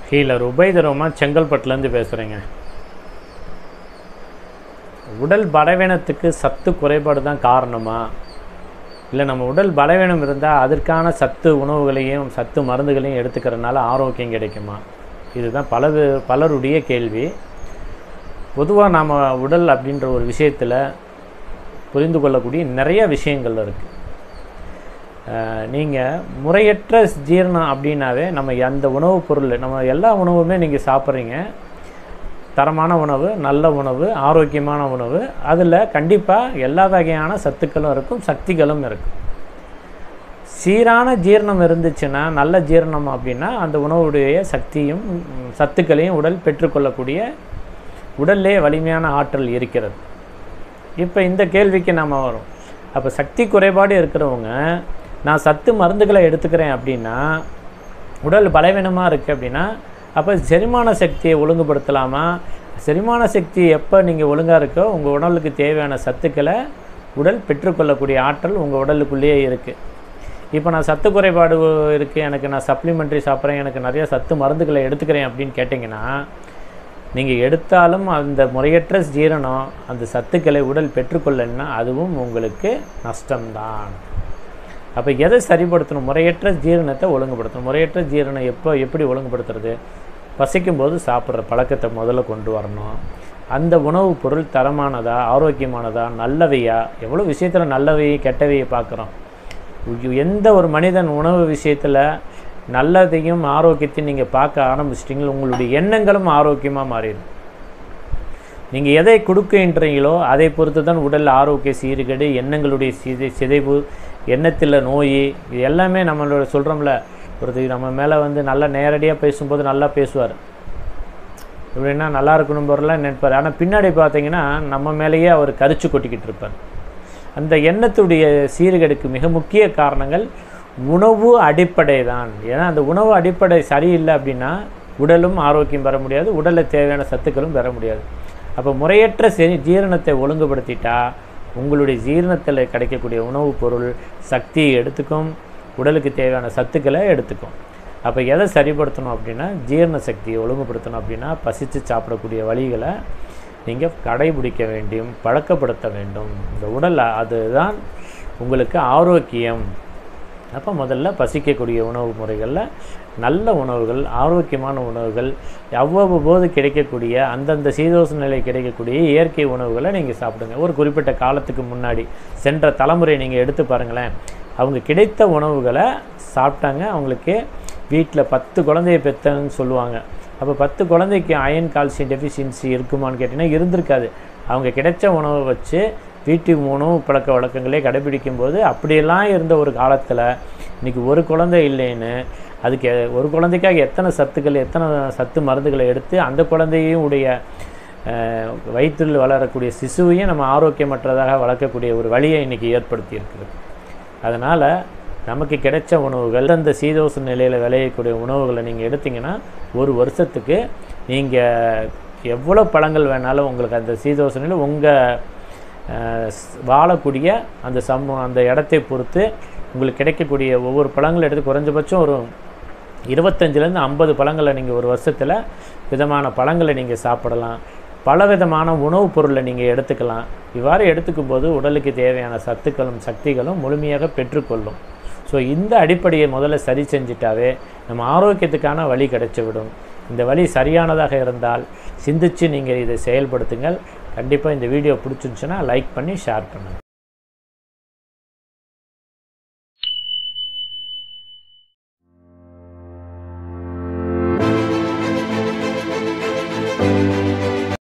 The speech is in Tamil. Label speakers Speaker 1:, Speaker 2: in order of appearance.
Speaker 1: ஹீலர் உபயதரமாக செங்கல்பட்டுலேருந்து பேசுகிறேங்க உடல் பலவீனத்துக்கு சத்து குறைபாடு தான் காரணமா இல்லை நம்ம உடல் பலவீனம் இருந்தால் அதற்கான சத்து உணவுகளையும் சத்து மருந்துகளையும் எடுத்துக்கிறதுனால ஆரோக்கியம் கிடைக்குமா இதுதான் பல பலருடைய கேள்வி பொதுவாக நாம் உடல் அப்படின்ற ஒரு விஷயத்தில் புரிந்து கொள்ளக்கூடிய நிறைய விஷயங்கள் இருக்குது நீங்கள் முறையற்ற ஜீரணம் அப்படின்னாவே நம்ம அந்த உணவுப் பொருள் நம்ம எல்லா உணவுமே நீங்கள் சாப்பிட்றீங்க தரமான உணவு நல்ல உணவு ஆரோக்கியமான உணவு அதில் கண்டிப்பாக எல்லா வகையான சத்துக்களும் இருக்கும் சக்திகளும் இருக்கும் சீரான ஜீரணம் இருந்துச்சுன்னா நல்ல ஜீரணம் அப்படின்னா அந்த உணவுடைய சக்தியும் ம், சத்துக்களையும் உடல் பெற்றுக்கொள்ளக்கூடிய உடல்லே வலிமையான ஆற்றல் இருக்கிறது இப்போ இந்த கேள்விக்கு நாம் வரும் அப்போ சக்தி குறைபாடு இருக்கிறவங்க நான் சத்து மருந்துகளை எடுத்துக்கிறேன் அப்படின்னா உடல் பலவீனமாக இருக்குது அப்படின்னா அப்போ செரிமான சக்தியை ஒழுங்குபடுத்தலாமா செரிமான சக்தி எப்போ நீங்கள் ஒழுங்காக இருக்கோ உங்கள் உடலுக்கு தேவையான சத்துக்களை உடல் பெற்றுக்கொள்ளக்கூடிய ஆற்றல் உங்கள் உடலுக்குள்ளேயே இருக்குது இப்போ நான் சத்து குறைபாடு இருக்குது எனக்கு நான் சப்ளிமெண்ட்ரி சாப்பிட்றேன் எனக்கு நிறைய சத்து மருந்துகளை எடுத்துக்கிறேன் அப்படின்னு கேட்டிங்கன்னா நீங்கள் எடுத்தாலும் அந்த முறையற்ற ஜீரணம் அந்த சத்துக்களை உடல் பெற்றுக்கொள்ளலைன்னா அதுவும் உங்களுக்கு நஷ்டம்தான் அப்போ எதை சரிப்படுத்தணும் முறையற்ற ஜீரணத்தை ஒழுங்குபடுத்தணும் முறையற்ற ஜீரணம் எப்போ எப்படி ஒழுங்குபடுத்துறது பசிக்கும் போது சாப்பிட்ற பழக்கத்தை முதல்ல கொண்டு வரணும் அந்த உணவுப் பொருள் தரமானதா ஆரோக்கியமானதா நல்லவையா எவ்வளோ விஷயத்தில் நல்லவையை கெட்டவையை பார்க்குறோம் எந்த ஒரு மனிதன் உணவு விஷயத்தில் நல்லதையும் ஆரோக்கியத்தையும் நீங்கள் பார்க்க ஆரம்பிச்சிட்டிங்களோ உங்களுடைய எண்ணங்களும் ஆரோக்கியமாக மாறிடும் நீங்கள் எதை கொடுக்கின்றீங்களோ அதை பொறுத்து தான் உடல் ஆரோக்கிய சீர்கேடு எண்ணங்களுடைய சிதை சிதைவு எண்ணத்தில் நோய் இது எல்லாமே நம்மளோட சொல்கிறோம்ல ஒருத்தர் நம்ம மேலே வந்து நல்லா நேரடியாக பேசும்போது நல்லா பேசுவார் எப்படின்னா நல்லா இருக்கணும் பொருளாக நினைப்பார் ஆனால் பின்னாடி பார்த்தீங்கன்னா நம்ம மேலேயே அவர் கரிச்சு கொட்டிக்கிட்டு இருப்பார் அந்த எண்ணத்துடைய சீர்கேடுக்கு மிக முக்கிய காரணங்கள் உணவு அடிப்படை தான் ஏன்னா அந்த உணவு அடிப்படை சரியில்லை அப்படின்னா உடலும் ஆரோக்கியம் பெற முடியாது உடலில் தேவையான சத்துக்களும் பெற முடியாது அப்போ முறையற்ற செரி ஜீரணத்தை ஒழுங்குபடுத்திட்டா உங்களுடைய ஜீரணத்தில் கிடைக்கக்கூடிய உணவுப் பொருள் சக்தியை எடுத்துக்கும் உடலுக்கு தேவையான சத்துக்களை எடுத்துக்கும் அப்போ எதை சரிப்படுத்தணும் அப்படின்னா ஜீரண சக்தியை ஒழுங்குபடுத்தணும் அப்படின்னா பசித்து சாப்பிடக்கூடிய வழிகளை நீங்கள் கடைபிடிக்க வேண்டும் பழக்கப்படுத்த வேண்டும் இந்த உடல் அதுதான் உங்களுக்கு ஆரோக்கியம் அப்போ முதல்ல பசிக்கக்கூடிய உணவு முறைகளில் நல்ல உணவுகள் ஆரோக்கியமான உணவுகள் அவ்வப்போது கிடைக்கக்கூடிய அந்தந்த சீதோஷ நிலை கிடைக்கக்கூடிய இயற்கை உணவுகளை நீங்கள் சாப்பிடுங்க ஒரு குறிப்பிட்ட காலத்துக்கு முன்னாடி சென்ற தலைமுறை நீங்கள் எடுத்து பாருங்களேன் அவங்க கிடைத்த உணவுகளை சாப்பிட்டாங்க அவங்களுக்கு வீட்டில் பத்து குழந்தைய பெற்றன்னு சொல்லுவாங்க அப்போ பத்து குழந்தைக்கு அயன் கால்சியம் டெஃபிஷியன்சி இருக்குமான்னு கேட்டிங்கன்னா இருந்திருக்காது அவங்க கிடைச்ச உணவை வச்சு வீட்டு உணவு பழக்க வழக்கங்களே கடைபிடிக்கும் போது அப்படியெல்லாம் இருந்த ஒரு காலத்தில் இன்றைக்கி ஒரு குழந்தை இல்லைன்னு அதுக்கு ஒரு குழந்தைக்காக எத்தனை சத்துக்கள் எத்தனை சத்து மருந்துகளை எடுத்து அந்த குழந்தையும் உடைய அஹ், வயிற்றில் வளரக்கூடிய சிசுவையும் நம்ம ஆரோக்கியமற்றதாக வளர்க்கக்கூடிய ஒரு வழியை இன்றைக்கி ஏற்படுத்தி இருக்குது அதனால் நமக்கு கிடைச்ச உணவுகள் அந்த சீதோஷ நிலையில் விளையக்கூடிய உணவுகளை நீங்கள் எடுத்தீங்கன்னா ஒரு வருஷத்துக்கு நீங்கள் எவ்வளோ பழங்கள் வேணாலும் உங்களுக்கு அந்த சீதோஷ நிலை உங்கள் வாழக்கூடிய அந்த சமூ அந்த இடத்தை பொறுத்து உங்களுக்கு கிடைக்கக்கூடிய ஒவ்வொரு பழங்கள் எடுத்து குறைஞ்சபட்சம் ஒரு இருபத்தஞ்சிலேருந்து ஐம்பது பழங்களை நீங்கள் ஒரு வருஷத்தில் விதமான பழங்களை நீங்கள் சாப்பிடலாம் பல விதமான உணவுப் பொருளை நீங்கள் எடுத்துக்கலாம் இவ்வாறு எடுத்துக்கும் போது உடலுக்கு தேவையான சத்துக்களும் சக்திகளும் முழுமையாக பெற்றுக்கொள்ளும் ஸோ இந்த அடிப்படையை முதல்ல சரி செஞ்சிட்டாவே நம்ம ஆரோக்கியத்துக்கான வழி கிடைச்சிவிடும் இந்த வழி சரியானதாக இருந்தால் சிந்திச்சு நீங்கள் இதை செயல்படுத்துங்கள் கண்டிப்பாக இந்த வீடியோ பிடிச்சிருந்துச்சுன்னா லைக் பண்ணி ஷேர் பண்ணுங்கள்